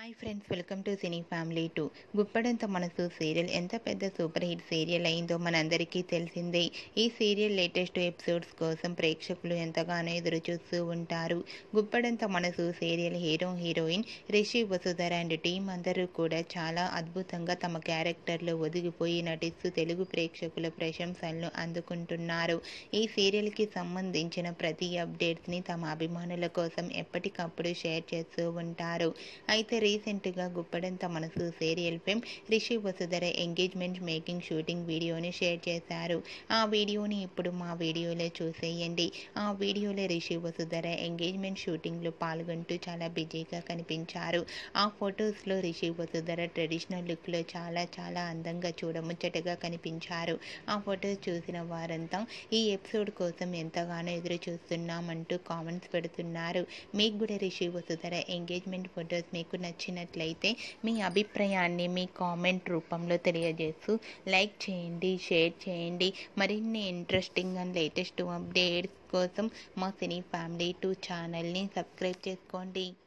hi friends welcome to cine family two Guppedantha Manasu serial ఎంత పెద్ద super hit serial అయిందో మనందరికీ తెలిసిందే ఈ సీరియల్ లేటెస్ట్ ఎపిసోడ్స్ కోసం ప్రేక్షకులు ఎంతగానో ఎదురు చూస్తూ ఉంటారు Guppedantha Manasu serial hero heroine Rishi Vasudhara and team అందరూ కూడా చాలా అద్భుతంగా తమ క్యారెక్టర్లో ఒదిగిపోయి నటిస్తూ తెలుగు ప్రేక్షకుల ప్రశంసలను అందుకుంటున్నారు ఈ సీరియల్కి సంబంధించిన ప్రతి అప్డేట్స్ని తమ అభిమానుల కోసం ఎప్పటికప్పుడు షేర్ చేస్తూ ఉంటారు అయితే రీసెంట్గా Guppedantha Manasu serial fame Rishi Vasudhara engagement making shooting వీడియోని షేర్ చేశారు ఆ వీడియోని ఇప్పుడు మా వీడియోలో చూసేయండి ఆ వీడియోలో రిషి వసుధర ఎంగేజ్మెంట్ షూటింగ్లో పాల్గొంటూ చాలా బిజీగా కనిపించారు ఆ ఫొటోస్లో రిషి వసుధర ట్రెడిషనల్ లుక్లో చాలా చాలా అందంగా చూడముచ్చటగా కనిపించారు ఆ ఫొటోస్ చూసిన వారంతా ఈ ఎపిసోడ్ కోసం ఎంతగానో ఎదురు చూస్తున్నామంటూ కామెంట్స్ పెడుతున్నారు మీకు కూడా రిషి వసుధర ఎంగేజ్మెంట్ ఫొటోస్ మీకు నచ్చినట్లయితే మీ అభిప్రాయాన్ని మీ కామెంట్ రూపంలో తెలియజేస్తూ లైక్ చేయండి షేర్ చేయండి మరిన్ని ఇంట్రెస్టింగ్ అండ్ లేటెస్ట్ అప్డేట్స్ కోసం మా సినీ ఫ్యామిలీ టూ ఛానల్ని సబ్స్క్రైబ్ చేసుకోండి